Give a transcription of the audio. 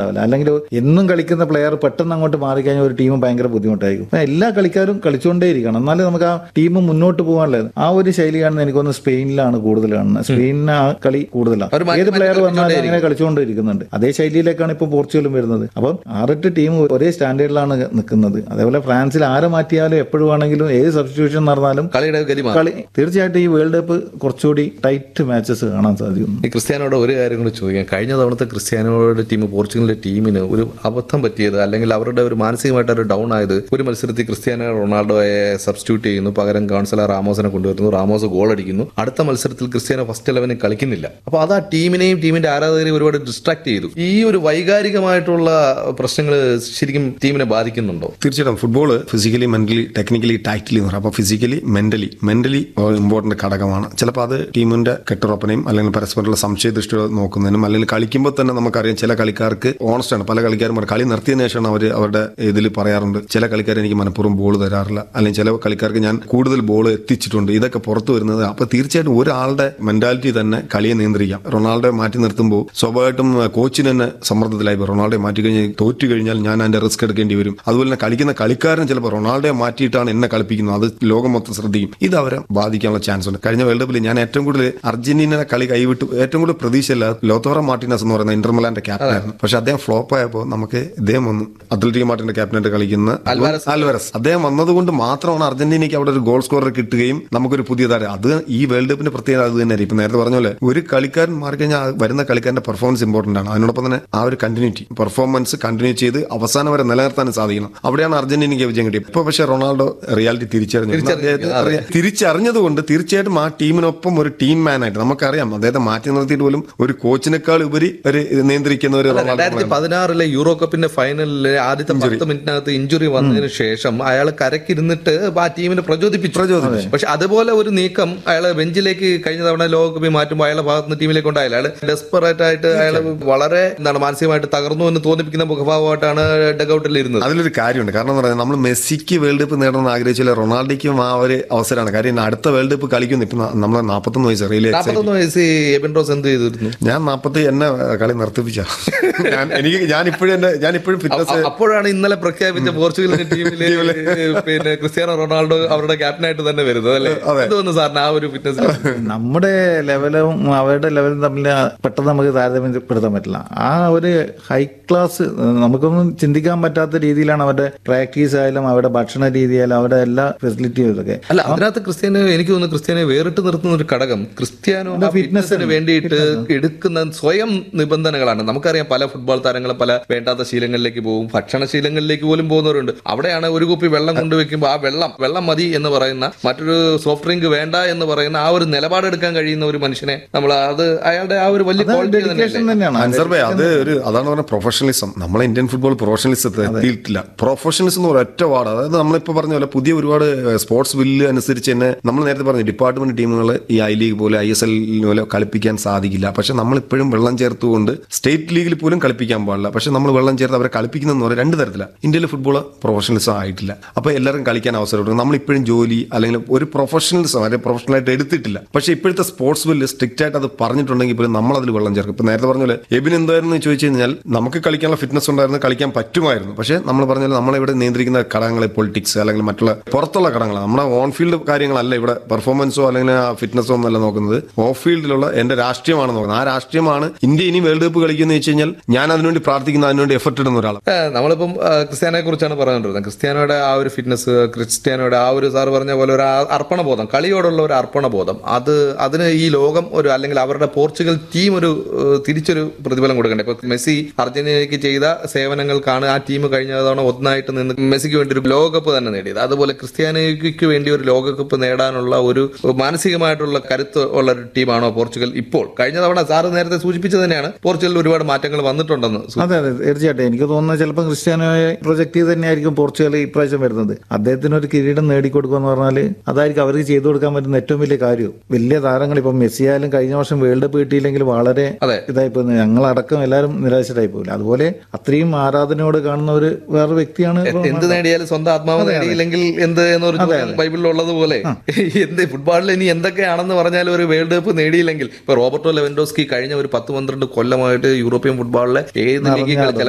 ഉണ്ടാവില്ല അല്ലെങ്കിൽ എന്നും കളിക്കുന്ന പ്ലെയർ പെട്ടെന്ന് അങ്ങോട്ട് മാറിക്കഴിഞ്ഞാൽ ഒരു ടീം ഭയങ്കര ബുദ്ധിമുട്ടായിരിക്കും അപ്പൊ എല്ലാ കളിക്കാരും കളിച്ചുകൊണ്ടേയിരിക്കണം എന്നാലേ നമുക്ക് ആ ടീം മുന്നോട്ട് പോകാനുള്ളത് ആ ഒരു ശൈലി കാണുന്നത് എനിക്കൊന്ന് സ്പെയിനിലാണ് കൂടുതൽ കാണുന്നത് സ്പെയിനിന് ആ കളി കൂടുതലാണ് അവർ മാറ്റി ഏത് പ്ലെയർ മാറ്റി വന്നാലും അങ്ങനെ കളിച്ചുകൊണ്ടിരിക്കുന്നുണ്ട് അതേ ശൈലിയിലേക്കാണ് ഇപ്പോൾ പോർച്ചുഗലും വരുന്നത് അപ്പം ആറെട്ട് ടീം ഒരേ സ്റ്റാൻഡേർഡിലാണ് നിൽക്കുന്നത് അതേപോലെ ഫ്രാൻസിൽ ആരെ മാറ്റിയാലും എപ്പോഴും ആണെങ്കിലും ഏത് സബ്സ്റ്റിറ്റ്യൂഷൻ നടന്നാലും കളിയുടെ ഗതി മാറും കളി തീർച്ചയായിട്ടും ഈ വേൾഡ് കപ്പ് കുറച്ചുകൂടി ടൈറ്റ് മാച്ചസ് കാണാൻ സാധിക്കും ഈ ക്രിസ്ത്യാനോട് ഒരു കാര്യം കൂടി ചോദിക്കാം കഴിഞ്ഞ തവണത്തെ ക്രിസ്ത്യാനോയുടെ ടീം പോർച്ചുഗലിന്റെ ടീമിന് ഒരു അബദ്ധം പറ്റിയത് അല്ലെങ്കിൽ അവരുടെ ഒരു മാനസികമായിട്ട് ഒരു ഡൗൺ ആയത് ഒരു മത്സരത്തിൽ ക്രിസ്ത്യാനോ റൊണാൾഡോയെ സബ്സ്റ്റിറ്റ്യൂട്ട് ചെയ്യുന്നു പകരം കാൺസല റാമോസിനെ കൊണ്ടുവരുന്നു റാമോസ് ഗോൾ അടിക്കുന്നു അടുത്ത മത്സരത്തിൽ ക്രിസ്ത്യാനോ ഫസ്റ്റ് ഇലവനിൽ കളിക്കുന്നില്ല അപ്പോൾ അത് ആ ടീമിനെയും ടീമിന്റെ ആരാധകരെയും ഒരുപാട് ഡിസ്ട്രാക്ട് ചെയ്തു ഈ ഒരു വൈകാരികമായിട്ടുള്ള പ്രശ്നങ്ങൾ ശരിക്കും ടീമിനെ ബാധിക്കുന്നുണ്ടോ തീർച്ചയായിട്ടും football physically mentally technically tactically എന്ന് പറയും അപ്പോൾ ഫിസിക്കലി മെന്റലി മെന്റലി ഇമ്പോർട്ടന്റ് ഘടകമാണ് ചിലപ്പോൾ അത് ടീമിന്റെ കെട്ടുറപ്പിനെയും അല്ലെങ്കിൽ പരസ്പരമുള്ള സംശയദൃഷ്ടികൾ നോക്കുന്നതിനും അല്ലെങ്കിൽ കളിക്കുമ്പോൾ തന്നെ നമുക്കറിയാം ചില കളിക്കാർക്ക് ഓണസ്റ്റ് ആണ് പല കളിക്കാരും പറയും, കളി നിർത്തിയതിനു ശേഷമാണ് അവർ അവരുടെ ഇതിൽ പറയാറുണ്ട് ചില കളിക്കാർ എനിക്ക് മനഃപൂർവ്വം ബോൾ തരാറില്ല അല്ലെങ്കിൽ ചില കളിക്കാർക്ക് ഞാൻ കൂടുതൽ ബോൾ എത്തിച്ചിട്ടുണ്ട് ഇതൊക്കെ പുറത്തു വരുന്നത് അപ്പോൾ തീർച്ചയായിട്ടും ഒരാളുടെ മെന്റാലിറ്റി തന്നെ കളിയെ നിയന്ത്രിക്കാം റൊണാൾഡോ മാറ്റി നിർത്തുമ്പോൾ സ്വാഭാവികമായിട്ടും കോച്ചിന് തന്നെ സമ്മർദ്ദത്തിലായി പോകും. റൊണാൾഡോ മാറ്റി കഴിഞ്ഞാൽ തോറ്റു കഴിഞ്ഞാൽ ഞാൻ അതിന്റെ റിസ്ക് എടുക്കേണ്ടി വരും അതുപോലെ തന്നെ കളിക്കുന്ന കളിക്കാരൻ ചിലപ്പോൾ റൊണാൾഡോയെ മാറ്റിയിട്ടാണ് എന്നെ കളിപ്പിക്കുന്നത് അത് ലോകം മൊത്തം ശ്രദ്ധിക്കും ഇത് അവരെ ബാധിക്കാനുള്ള ചാൻസ് ഉണ്ട് കഴിഞ്ഞ വേൾഡ് കപ്പിൽ ഞാൻ ഏറ്റവും കൂടുതൽ അർജന്റീന കളി കൈവിട്ട് ഏറ്റവും കൂടുതൽ പ്രതീക്ഷയില്ല ലോത്തോറ മാർട്ടിനസ് എന്ന് പറയുന്ന ഇന്റർമലാന്റെ ക്യാപ്റ്റനായിരുന്നു പക്ഷെ അദ്ദേഹം ഫ്ലോപ്പ് ആയപ്പോൾ നമുക്ക് ഇദ്ദേഹം വന്നു അത്ലറ്റിക് മാർട്ടിന്റെ ക്യാപ്റ്റനായിട്ട് കളിക്കുന്ന അൽവാരസ്. ആൽവരസ് അദ്ദേഹം വന്നതുകൊണ്ട് മാത്രമാണ് അർജന്റീനയ്ക്ക് അവിടെ ഒരു ഗോൾ സ്കോറർ കിട്ടുകയും നമുക്കൊരു പുതിയ താരം അത് ഈ വേൾഡ് കപ്പിന്റെ പ്രത്യേകത അത് തന്നെ ഇപ്പൊ നേരത്തെ പറഞ്ഞ പോലെ ഒരു കളിക്കാരൻ മാറിക്കഴിഞ്ഞാൽ ആ വരുന്ന കളിക്കാരന്റെ പെർഫോമൻസ് ഇമ്പോർട്ടന്റ് ആണ് അതിനോടൊപ്പം തന്നെ ആ ഒരു കണ്ടിന്യൂറ്റി പെർഫോമൻസ് കണ്ടിന്യൂ ചെയ്ത് അവസാനം വരെ നിലനിർത്താൻ സാധിക്കണം അവിടെയാണ് അർജന്റീനയ്ക്ക് വിജയം കിട്ടിയത് ഇപ്പൊ പക്ഷേ റൊണാൾഡോ റിയാലിറ്റി തിരിച്ചറിഞ്ഞു അദ്ദേഹത്തെ അറിയാം. തിരിച്ചറിഞ്ഞതുകൊണ്ട് തീർച്ചയായിട്ടും ആ ടീമിനൊപ്പം ഒരു ടീം മാൻ ആയിട്ട് നമുക്കറിയാം അദ്ദേഹത്തെ മാറ്റി നിർത്തിയിട്ട് പോലും ഒരു കോച്ചിനേക്കാൾ ഉപരി ഒരു നിയന്ത്രിക്കുന്ന ഒരു റൊണാൾഡോ രണ്ടായിരത്തി പതിനാറിലെ യൂറോ കപ്പിന്റെ ഫൈനലിലെ ആദ്യത്തെ പത്ത് മിനിറ്റിനകത്ത് ഇഞ്ചുറി വന്നതിന് ശേഷം അയാൾ കരക്കിരുന്നിട്ട് ആ ടീമിനെ പ്രചോദിപ്പിച്ചു പക്ഷെ അതുപോലെ ഒരു നീക്കം അയാൾ ബെഞ്ചിലേക്ക് കഴിഞ്ഞ തവണ ലോകകപ്പിൽ മാറ്റുമ്പോൾ അയാളെ ഭാഗത്ത് ടീമിലേക്ക് ഉണ്ടായില്ല അയാൾ ഡെസ്പറേറ്റ് ആയിട്ട് അയാൾ വളരെ എന്താണ് മാനസികമായിട്ട് തകർന്നു എന്ന് തോന്നിപ്പിക്കുന്ന മുഖഭാവമായിട്ടാണ് ഡഗൌട്ടിൽ ഇരുന്നത് അതിലൊരു കാര്യമുണ്ട് കാരണം എന്ന് പറഞ്ഞാൽ നമ്മൾ മെസ്സിക്ക് വേൾഡ് കപ്പ് നേടണമെന്ന് ആഗ്രഹിച്ചില്ല റൊണാൾഡോയ്ക്കും ആ ഒരു അവസരമാണ് കാര്യം ഇനി അടുത്ത വേൾഡ് കപ്പ് കളിക്കുന്നു ഇപ്പൊ നമ്മൾ നാൽപ്പത്തൊന്ന് വയസ്സ് റിയലി നാൽപ്പത്തൊന്ന് വയസ്സ് എബിൻ റോസ് എന്ത് ചെയ്തിരുന്നു ഞാൻ നാൽപ്പത്തി എന്നെ കളി നിർത്തിപ്പിച്ച ഞാൻ എനിക്ക് ഞാൻ ഇപ്പോഴും എന്റെ ഞാൻ ഇപ്പോഴും ഫിറ്റ്നസ് അ- അപ്പോഴാണ് ഇന്നലെ പ്രഖ്യാപിച്ച പോർച്ചുഗലിന്റെ ടീമില് പിന്നെ ക്രിസ്ത്യാനോ റൊണാൾഡോ അവരുടെ ക്യാപ്റ്റനായിട്ട് തന്നെ വരുന്നത് അല്ലേ എന്തോന്നു സാറിന് ആ ഒരു ഫിറ്റ്നസ് നമ്മുടെ ലെവലും അവരുടെ ലെവലും തമ്മിൽ പെട്ടെന്ന് നമുക്ക് താരതമ്യപ്പെടുത്താൻ പറ്റില്ല ആ ഒരു ഹൈ ക്ലാസ് നമുക്കൊന്നും ചിന്തിക്കാൻ പറ്റാത്ത രീതിയിലാണ് അവരുടെ പ്രാക്ടീസ് ആയാലും അവരുടെ ഭക്ഷണ രീതി ആയാലും അവരുടെ എല്ലാ ഫെസിലിറ്റിയും ഇതൊക്കെ അല്ല അതിനകത്ത് ക്രിസ്ത്യാനോ എനിക്ക് തോന്നുന്നു ക്രിസ്ത്യാനോ വേറിട്ട് നിർത്തുന്ന ഒരു ഘടകം ക്രിസ്ത്യാനോ ഫിറ്റ്നസിന് വേണ്ടിയിട്ട് എടുക്കുന്ന സ്വയം നിബന്ധനകളാണ് നമുക്കറിയാം പല ഫുട്ബോൾ താരങ്ങളും പല വേണ്ടാത്ത ശീലങ്ങളിലേക്ക് പോകും ഭക്ഷണ ശീലങ്ങളിലേക്ക് പോലും പോകുന്നവരുണ്ട് അവിടെയാണ് ഒരു കുപ്പി വെള്ളം കൊണ്ടുവെക്കുമ്പോൾ ആ വെള്ളം വെള്ളം മതി എന്ന് പറയുന്ന മറ്റൊരു സോഫ്റ്റ് ഡ്രിങ്ക് വേണ്ട എന്ന് പറയുന്ന ആ ഒരു നിലപാടെടുക്കാൻ കഴിയുന്ന ഒരു മനുഷ്യനെ നമ്മൾ അത് അയാളുടെ ആ ഒരു വലിയ ക്വാളിറ്റി ഡെഡിക്കേഷൻ തന്നെയാണ് അൻസർ ഭായ് അത് ഒരു അതാണ് പറഞ്ഞ പ്രൊഫഷണലിസം നമ്മളെ ഇന്ത്യൻ ഫുട്ബോൾ പ്രൊഫഷണലിസത്തെ എത്തിയിട്ടില്ല പ്രൊഫഷണലിസം എന്ന് പറയുന്ന ഒറ്റ വാർഡ് അതായത് നമ്മളിപ്പോൾ പറഞ്ഞ പോലെ പുതിയ ഒരുപാട് സ്പോർട്സ് ബില്ല് അനുസരിച്ച് തന്നെ നമ്മൾ നേരത്തെ പറഞ്ഞു ഡിപ്പാർട്ട്മെന്റ് ടീമുകൾ ഈ ഐ ലീഗ് പോലെ ഐ എസ് എൽ പോലെ കളിപ്പിക്കാൻ സാധിക്കില്ല പക്ഷെ നമ്മൾ ഇപ്പോഴും വെള്ളം ചേർത്തുകൊണ്ട് സ്റ്റേറ്റ് ലീഗിൽ പോലും കളിപ്പിക്കാൻ പാടില്ല പക്ഷെ നമ്മൾ വെള്ളം ചേർത്ത് അവരെ കളിപ്പിക്കുന്നതെന്ന് പറയുന്നത് രണ്ട് തരത്തിലാണ് ഇന്ത്യയിലെ ഫുട്ബോൾ പ്രൊഫഷണലിസം ആയിട്ടില്ല അപ്പോൾ എല്ലാവരും കളിക്കാൻ അവസരം കൊടുക്കും നമ്മൾ ഇപ്പോഴും ജോലി അല്ലെങ്കിൽ ഒരു പ്രൊഫഷണലിസം അല്ലെങ്കിൽ പ്രൊഫഷണലായിട്ട് എടുത്തിട്ടില്ല പക്ഷേ ഇപ്പോഴത്തെ സ്പോർട്സ് ബില്ല് സ്ട്രിക്റ്റ് ആയിട്ട് അത് പറഞ്ഞിട്ടുണ്ടെങ്കിൽ പോലും നമ്മൾ അതിൽ വെള്ളം ചേർക്കും ഇപ്പൊ നേരത്തെ പറഞ്ഞ പോലെ എബിൻ എന്തായിരുന്നു എന്ന് ചോദിച്ചു കഴിഞ്ഞാൽ നമുക്ക് കളിക്കാനുള്ള ഫിറ്റ്നസ് ഉണ്ടായിരുന്നു കളിക്കാൻ പറ്റുമായിരുന്നു പക്ഷേ നമ്മൾ പറഞ്ഞ പോലെ നമ്മളിവിടെ നിയന്ത്രിക്കുന്ന ഘടകങ്ങളെ പൊളിറ്റിക്സ് അല്ലെങ്കിൽ മറ്റുള്ള പുറത്തുള്ള ഘടകങ്ങൾ നമ്മുടെ ഓൺ ഫീൽഡ് കാര്യങ്ങളല്ല ഇവിടെ പെർഫോമൻസോ അല്ലെങ്കിൽ ഫിറ്റ്നസോ ഒന്നല്ല നോക്കുന്നത് ഓഫ് ഫീൽഡിലുള്ള എന്റെ രാഷ്ട്രീയമാണ് നോക്കുന്നത് ആ രാഷ്ട്രീയമാണ് ഇന്ത്യ ഇനി വേൾഡ് കപ്പ് കളിക്കുന്ന വെച്ച് കഴിഞ്ഞാൽ ഞാൻ അതിനുവേണ്ടി പ്രാർത്ഥിക്കുന്ന അതിനുവേണ്ടി എഫർട്ട് ഇടുന്ന ഒരാൾ ഏ, നമ്മളിപ്പം ആ, ക്രിസ്ത്യാനോയെ കുറിച്ചാണ് പറഞ്ഞുകൊണ്ടിരുന്നത് ക്രിസ്ത്യാനോയുടെ ആ ഒരു ഫിറ്റ്നസ് ക്രിസ്ത്യാനോയുടെ ആ ഒരു സാർ പറഞ്ഞ പോലെ ഒരു ആ- അർപ്പണബോധം കളിയോടുള്ള ഒരു അർപ്പണബോധം അത് അതിന് ഈ ലോകം ഒരു അല്ലെങ്കിൽ അവരുടെ പോർച്ചുഗൽ ടീം ഒരു ഏ, തിരിച്ചൊരു പ്രതിഫലം കൊടുക്കണ്ടേ ഇപ്പൊ മെസ്സി അർജന്റീനയ്ക്ക് ചെയ്ത സേവനങ്ങൾക്കാണ് ആ ടീം കഴിഞ്ഞ തവണ ഒന്നായിട്ട് നിന്ന് മെസ്സിക്ക് വേണ്ടി ഒരു ലോകകപ്പ് തന്നെ നേടിയത് അതുപോലെ ക്രിസ്ത്യാനോയ്ക്ക് വേണ്ടി ഒരു ലോകകപ്പ് നേടാനുള്ള ഒരു മാനസികമായിട്ടുള്ള കരുത്ത് ഉള്ള ഒരു ടീമാണോ പോർച്ചുഗൽ ഇപ്പോൾ കഴിഞ്ഞ തവണ സാറ് നേരത്തെ സൂചിപ്പിച്ചത് തന്നെയാണ് പോർച്ചുഗലിൽ ഒരുപാട് മാറ്റങ്ങൾ വന്നിട്ടുണ്ടെന്ന് സൂ- അതെ അതെ തീർച്ചയായിട്ടും എനിക്ക് തോന്നുന്നത് ചിലപ്പോൾ ക്രിസ്ത്യാനോയെ പ്രൊജക്ട് ചെയ്ത് തന്നെയായിരിക്കും പോർച്ചുഗൽ ഇപ്രാവശ്യം വരുന്നത് അദ്ദേഹത്തിന് ഒരു കിരീടം നേടിക്കൊടുക്കുക എന്ന് പറഞ്ഞാൽ അതായിരിക്കും അവർക്ക് ചെയ്തു കൊടുക്കാൻ പറ്റുന്ന ഏറ്റവും വലിയ കാര്യം വലിയ താരങ്ങൾ ഇപ്പം മെസ്സി ആയാലും കഴിഞ്ഞ വർഷം വേൾഡ് കപ്പ് കിട്ടിയില്ലെങ്കിൽ വളരെ അതെ. ഇതായി പോകുന്നത് ഞങ്ങളടക്കം എല്ലാവരും നിരാശരായി പോകില്ല അതുപോലെ അത്രയും ആരാധനയോട് കാണുന്ന ഒരു വേറെ വ്യക്തിയാണ് എന്ത് നേടിയാലും സ്വന്തം ആത്മാവ് നേടിയില്ലെങ്കിൽ എന്ത് എന്നൊരു ചോദ്യം ബൈബിളിൽ ഉള്ളതുപോലെ എന്ത് ഫുട്ബോളിൽ ഇനി എന്തൊക്കെയാണെന്ന് പറഞ്ഞാലും ഒരു വേൾഡ് കപ്പ് നേടിയില്ലെങ്കിൽ ഇപ്പൊ റോബർട്ടോ ലെവൻഡോസ്കി കഴിഞ്ഞ ഒരു പത്ത് പന്ത്രണ്ട് കൊല്ലമായിട്ട് യൂറോപ്യൻ ഫുട്ബോളിലെ ഏത് ലീഗിൽ